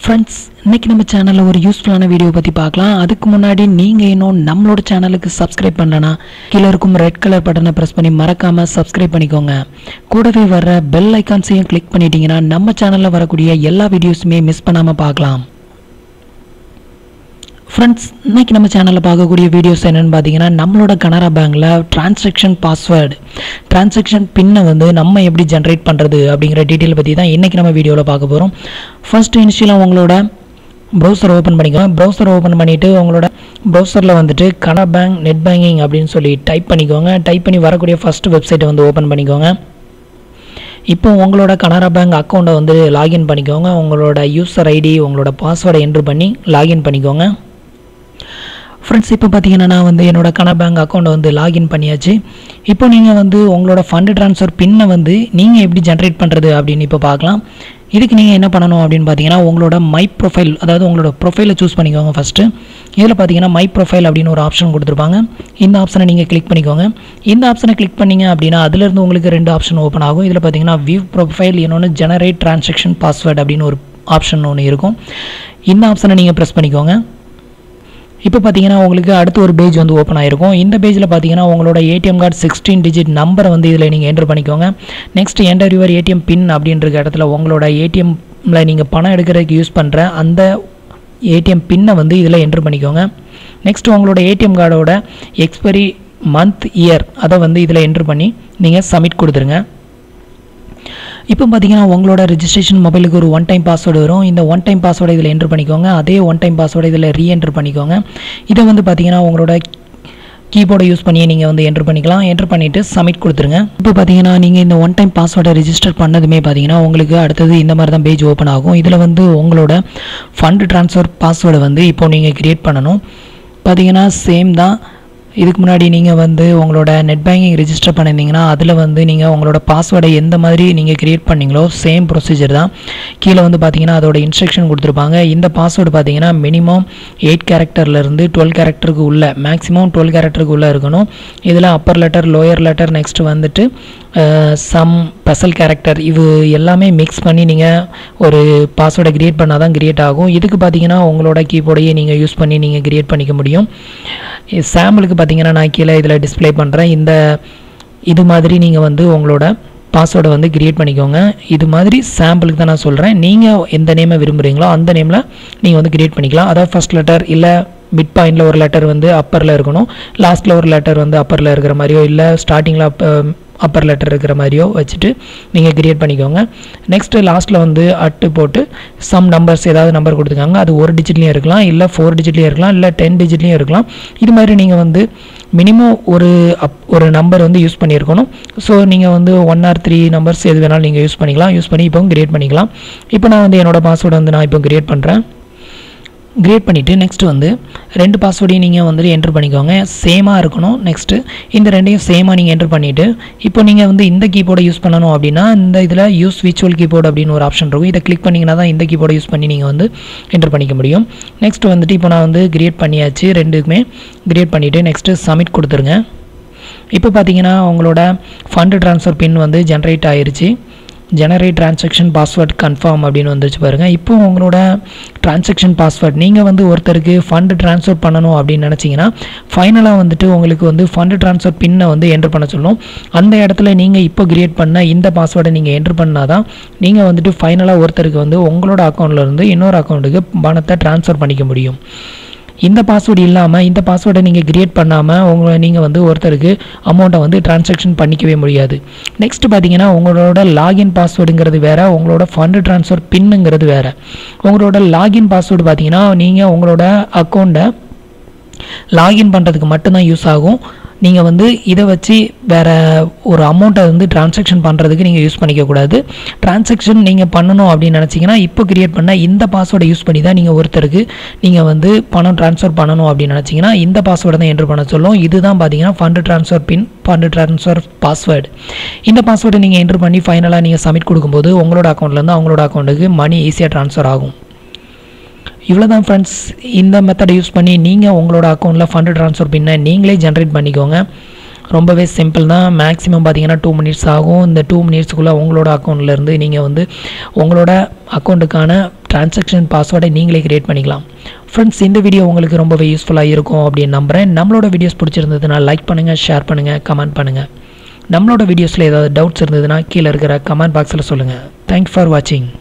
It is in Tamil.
ஃப்ரெண்ட்ஸ் இன்னைக்கு நம்ம சேனலில் ஒரு யூஸ்ஃபுல்லான வீடியோ பற்றி பார்க்கலாம் அதுக்கு முன்னாடி நீங்கள் இன்னும் நம்மளோட சேனலுக்கு சப்ஸ்கிரைப் பண்ணலனா கீழே இருக்கும் ரெட் கலர் பட்டனை ப்ரெஸ் பண்ணி மறக்காமல் சப்ஸ்கிரைப் பண்ணிக்கோங்க கூடவே வர்ற பெல் ஐக்கான்ஸையும் கிளிக் பண்ணிட்டீங்கன்னா நம்ம சேனலில் வரக்கூடிய எல்லா வீடியோஸுமே மிஸ் பண்ணாமல் பார்க்கலாம் ஃப்ரெண்ட்ஸ் இன்னைக்கு நம்ம சேனலில் பார்க்கக்கூடிய வீடியோஸ் என்னென்னு பார்த்தீங்கன்னா நம்மளோட கனரா பேங்க்கில் டிரான்சாக்ஷன் பாஸ்வேர்டு டிரான்சாக்ஷன் பின்னை வந்து நம்ம எப்படி ஜென்ரேட் பண்ணுறது அப்படிங்கிற டீட்டெயில் பற்றி தான் இன்றைக்கி நம்ம வீடியோவில் பார்க்க போகிறோம் ஃபர்ஸ்ட் இனிஷியலாக உங்களோட ப்ரௌசர் ஓப்பன் பண்ணிக்கோங்க ப்ரௌசர் ஓப்பன் பண்ணிவிட்டு உங்களோட ப்ரௌசரில் வந்துட்டு கனரா பேங்க் நெட் பேங்கிங் அப்படின்னு சொல்லி டைப் பண்ணிக்கோங்க டைப் பண்ணி வரக்கூடிய ஃபர்ஸ்ட் வெப்சைட்டை வந்து ஓப்பன் பண்ணிக்கோங்க இப்போ உங்களோட கனரா பேங்க் அக்கௌண்ட்டை வந்து லாகின் பண்ணிக்கோங்க உங்களோட யூசர் ஐடி உங்களோட பாஸ்வேர்டை என்ட்ரு பண்ணி லாகின் பண்ணிக்கோங்க ஃப்ரெண்ட்ஸ் இப்போ பார்த்தீங்கன்னா நான் வந்து என்னோட கனரா பேங்க் அக்கௌண்ட்டை வந்து லாகின் பண்ணியாச்சு இப்போ நீங்கள் வந்து உங்களோட ஃபண்டு ட்ரான்ஸ்ஃபர் பின்னை வந்து நீங்கள் எப்படி ஜென்ரேட் பண்ணுறது அப்படின்னு இப்போ பார்க்கலாம் இதுக்கு நீங்கள் என்ன பண்ணணும் அப்படின்னு பார்த்தீங்கன்னா உங்களோட மை ப்ரொஃபைல் அதாவது உங்களோட ப்ரொஃபைலை சூஸ் பண்ணிக்கோங்க ஃபஸ்ட்டு இதில் பார்த்தீங்கன்னா மை ப்ரொஃபைல் அப்படின்னு ஒரு ஆப்ஷன் கொடுத்துருப்பாங்க இந்த ஆப்ஷனை நீங்கள் கிளிக் பண்ணிக்கோங்க இந்த ஆப்ஷனை கிளிக் பண்ணீங்க அப்படின்னா அதுலேருந்து உங்களுக்கு ரெண்டு ஆப்ஷன் ஓப்பன் ஆகும் இதில் பார்த்தீங்கன்னா வியூ ப்ரொஃபைல் இன்னொன்று ஜெனரேட் டிரான்சாக்ஷன் பாஸ்வேர்டு அப்படின்னு ஒரு ஆப்ஷன் ஒன்று இருக்கும் இந்த ஆப்ஷனை நீங்கள் ப்ரெஸ் பண்ணிக்கோங்க இப்போ பார்த்தீங்கன்னா உங்களுக்கு அடுத்து ஒரு பேஜ் வந்து ஓப்பன் ஆயிருக்கும் இந்த பேஜில் பார்த்தீங்கன்னா உங்களோட ஏடிஎம் கார்டு சிக்ஸ்டீன் டிஜிட் நம்பரை வந்து இதில் நீங்கள் என்டர் பண்ணிக்கோங்க next enter your ATM PIN அப்படின்ற இடத்துல உங்களோட ஏடிஎம்மில் நீங்கள் பணம் எடுக்கிறதுக்கு யூஸ் பண்ணுற அந்த ஏடிஎம் பின்னை வந்து இதில் என்டர் பண்ணிக்கோங்க நெக்ஸ்ட் உங்களோட ஏடிஎம் கார்டோட எக்ஸ்பைரி மந்த் இயர் அதை வந்து இதில் என்ட்ரு பண்ணி நீங்கள் சப்மிட் கொடுத்துருங்க இப்போ பார்த்தீங்கன்னா உங்களோட ரெஜிஸ்ட்ரேஷன் மொபைலுக்கு ஒரு ஒன் டைம் பாஸ்வேர்டு வரும் இந்த ஒன் டைம் பாஸ்வேர்டை இதில் என்ட்ரு பண்ணிக்கோங்க அதே ஒன் டைம் பாஸ்வேர்டை இதில் ரீஎன்ட்ரு பண்ணிக்கோங்க இதை வந்து பார்த்தீங்கன்னா உங்களோட கீபோர்டை யூஸ் பண்ணி நீங்கள் வந்து என்ட்ரு பண்ணிக்கலாம் என்ட்ரு பண்ணிவிட்டு சப்மிட் கொடுத்துருங்க இப்போ பார்த்தீங்கன்னா நீங்கள் இந்த ஒன் டைம் பாஸ்வேர்டை ரெஜிஸ்டர் பண்ணதுமே பார்த்தீங்கன்னா உங்களுக்கு அடுத்தது இந்த மாதிரி தான் பேஜ் ஓப்பன் ஆகும் இதில் வந்து உங்களோட ஃபண்டு ட்ரான்ஸ்ஃபர் பாஸ்வேர்டை வந்து இப்போ நீங்கள் க்ரியேட் பண்ணணும் பார்த்தீங்கன்னா சேம் தான் இதுக்கு முன்னாடி நீங்கள் வந்து உங்களோட நெட் பேங்கிங் ரெஜிஸ்டர் பண்ணியிருந்தீங்கன்னா அதில் வந்து நீங்கள் உங்களோட பாஸ்வேர்டை எந்த மாதிரி நீங்கள் க்ரியேட் பண்ணீங்களோ சேம் ப்ரொசீஜர் தான் கீழே வந்து பார்த்தீங்கன்னா அதோட இன்ஸ்ட்ரக்ஷன் கொடுத்துருப்பாங்க இந்த பாஸ்வேர்டு பார்த்தீங்கன்னா மினிமம் எயிட் கேரக்டர்லேருந்து டுவெல் கேரக்டருக்கு உள்ள மேக்ஸிமம் டுவெல் கேரக்டருக்கு உள்ளே இருக்கணும் இதில் upper letter lower letter next வந்துட்டு சம் ஸ்பெஷல் கேரக்டர் இது எல்லாமே மிக்ஸ் பண்ணி நீங்கள் ஒரு பாஸ்வேர்டை க்ரியேட் பண்ணால் தான் க்ரியேட் ஆகும் இதுக்கு பார்த்தீங்கன்னா உங்களோட கீபோர்டையே நீங்கள் யூஸ் பண்ணி நீங்கள் க்ரியேட் பண்ணிக்க முடியும் சாம்பிளுக்கு பார்த்தீங்கன்னா நான் கீழே இதில் டிஸ்ப்ளே பண்ணுறேன் இந்த இது மாதிரி நீங்கள் வந்து உங்களோட பாஸ்வேர்டை வந்து க்ரியேட் பண்ணிக்கோங்க இது மாதிரி சாம்பிளுக்கு தான் நான் சொல்கிறேன் நீங்கள் எந்த நேமை விரும்புகிறீங்களோ அந்த நேமில் நீங்கள் வந்து க்ரியேட் பண்ணிக்கலாம் அதாவது ஃபஸ்ட் லெட்டர் இல்லை மிட் பாயிண்டில் ஒரு லெட்டர் வந்து அப்பரில் இருக்கணும் லாஸ்ட்டில் ஒரு லெட்டர் வந்து அப்பரில் இருக்கிற மாதிரியோ இல்லை ஸ்டார்டிங்கில் அப் அப்பர் லெட்டர் இருக்கிற மாதிரியோ வச்சுட்டு நீங்கள் க்ரியேட் பண்ணிக்கோங்க நெக்ஸ்ட்டு லாஸ்ட்டில் வந்து அட்டு போட்டு சம் நம்பர்ஸ் ஏதாவது நம்பர் கொடுத்துருக்காங்க அது ஒரு டிஜிட்லேயும் இருக்கலாம் இல்லை ஃபோர் டிஜிட்லேயும் இருக்கலாம் இல்லை டென் டிஜிட்லேயும் இருக்கலாம் இது மாதிரி நீங்கள் வந்து மினிமம் ஒரு அப் ஒரு நம்பர் வந்து யூஸ் பண்ணியிருக்கணும் ஸோ நீங்கள் வந்து ஒன் ஆர் த்ரீ நம்பர்ஸ் எது வேணாலும் நீங்கள் யூஸ் பண்ணிக்கலாம் யூஸ் பண்ணி இப்போ க்ரியேட் பண்ணிக்கலாம் இப்போ நான் வந்து என்னோடய பாஸ்வேர்டு வந்து நான் இப்போ க்ரியேட் பண்ணுறேன் க்ரியேட் பண்ணிவிட்டு நெக்ஸ்ட் வந்து ரெண்டு பாஸ்வேர்டையும் நீங்கள் வந்துட்டு என்ட்ரு பண்ணிக்கோங்க சேமாக இருக்கணும் நெக்ஸ்ட்டு இந்த ரெண்டையும் சேமாக நீங்கள் என்ட்ரு பண்ணிவிட்டு இப்போ நீங்கள் வந்து இந்த கீபோர்டை யூஸ் பண்ணணும் அப்படின்னா இந்த இதில் யூஸ் விச்சுவல் கீபோர்டு அப்படின்னு ஒரு ஆப்ஷன் இருக்கும் இதை கிளிக் பண்ணிங்கன்னா தான் இந்த கீபோர்டை யூஸ் பண்ணி நீங்கள் வந்து என்ட்ரு பண்ணிக்க முடியும் நெக்ஸ்ட் வந்துட்டு இப்போ நான் வந்து க்ரியேட் பண்ணியாச்சு ரெண்டுக்குமே க்ரியேட் பண்ணிவிட்டு நெக்ஸ்ட்டு சப்மிட் கொடுத்துருங்க இப்போ பார்த்தீங்கன்னா உங்களோட ஃபண்டு ட்ரான்ஸ்ஃபர் பின் வந்து ஜென்ரேட் ஆயிருச்சு ஜெனரேட் டிரான்சாக்ஷன் பாஸ்வேர்ட் கன்ஃபார்ம் அப்படின்னு வந்துச்சு பாருங்கள் இப்போ உங்களோட டிரான்சாக்ஷன் பாஸ்வேர்ட் நீங்கள் வந்து ஒருத்தருக்கு ஃபண்டு ட்ரான்ஸ்ஃபர் பண்ணணும் அப்படின்னு நினச்சிங்கன்னா ஃபைனலாக வந்துட்டு உங்களுக்கு வந்து ஃபண்டு ட்ரான்ஸ்ஃபர் பின்னை வந்து என்ட்ரு பண்ண சொல்லும் அந்த இடத்துல நீங்கள் இப்போ கிரியேட் பண்ண இந்த பாஸ்வேர்டை நீங்கள் என்ட்ரு பண்ணால் தான் நீங்கள் வந்துட்டு ஃபைனலாக ஒருத்தருக்கு வந்து உங்களோட அக்கௌண்ட்லேருந்து இன்னொரு அக்கௌண்ட்டுக்கு பணத்தை ட்ரான்ஸ்ஃபர் பண்ணிக்க முடியும் இந்த பாஸ்வேர்டு இல்லாமல் இந்த பாஸ்வேர்டை நீங்கள் கிரியேட் பண்ணாமல் உங்களை நீங்கள் வந்து ஒருத்தருக்கு அமௌண்ட்டை வந்து டிரான்சாக்ஷன் பண்ணிக்கவே முடியாது நெக்ஸ்ட் பார்த்தீங்கன்னா உங்களோட லாகின் பாஸ்வேர்டுங்கிறது வேறு உங்களோட ஃபண்டு ட்ரான்ஸ்ஃபர் பின்னுங்கிறது வேறு உங்களோட லாகின் பாஸ்வேர்டு பார்த்தீங்கன்னா நீங்கள் உங்களோட அக்கௌண்ட்டை லாகின் பண்ணுறதுக்கு மட்டும்தான் யூஸ் ஆகும் நீங்கள் வந்து இதை வச்சு வேறு ஒரு அமௌண்ட்டை வந்து டிரான்சாக்ஷன் பண்ணுறதுக்கு நீங்கள் யூஸ் பண்ணிக்கக்கூடாது டிரான்சாக்ஷன் நீங்கள் பண்ணணும் அப்படின்னு நினச்சிங்கன்னா இப்போ கிரியேட் பண்ண இந்த பாஸ்வேர்டை யூஸ் பண்ணி தான் நீங்கள் ஒருத்தருக்கு நீங்கள் வந்து பணம் ட்ரான்ஸ்ஃபர் பண்ணணும் அப்படின்னு நினச்சிங்கன்னா இந்த பாஸ்வேர்டை தான் என்ட்ரு பண்ண சொல்லும் இதுதான் பார்த்தீங்கன்னா fund transfer PIN fund transfer password இந்த பாஸ்வேர்டை நீங்கள் என்ட்ரு பண்ணி ஃபைனலாக நீங்கள் சப்மிட் கொடுக்கும்போது உங்களோட அக்கௌண்ட்லேருந்து அவங்களோட அக்கௌண்ட்டுக்கு மணி ஈஸியாக ட்ரான்ஸ்ஃபர் ஆகும் இவ்வளோ தான் ஃப்ரெண்ட்ஸ் இந்த மெத்தடை யூஸ் பண்ணி நீங்கள் உங்களோட அக்கௌண்ட்டில் ஃபண்டு ட்ரான்ஸ்ஃபர் பின்ன நீங்களே ஜென்ரேட் பண்ணிக்கோங்க ரொம்பவே சிம்பிள் தான் மேக்ஸிமம் பார்த்தீங்கன்னா டூ மினிட்ஸ் ஆகும் இந்த டூ மினிட்ஸுக்குள்ளே உங்களோட அக்கௌண்ட்லேருந்து நீங்கள் வந்து உங்களோட அக்கௌண்ட்டுக்கான டிரான்சாக்ஷன் பாஸ்வேர்டை நீங்களே கிரியேட் பண்ணிக்கலாம் ஃப்ரெண்ட்ஸ் இந்த வீடியோ உங்களுக்கு ரொம்பவே யூஸ்ஃபுல்லாக இருக்கும் அப்படின்னு நம்புகிறேன் நம்மளோட வீடியோஸ் பிடிச்சிருந்ததுன்னா லைக் பண்ணுங்கள் ஷேர் பண்ணுங்கள் கமெண்ட் பண்ணுங்கள் நம்மளோட வீடியோஸில் ஏதாவது டவுட்ஸ் இருந்ததுன்னா கீழே இருக்கிற கமெண்ட் பாக்ஸில் சொல்லுங்கள் தேங்க்ஸ் ஃபார் வாட்சிங்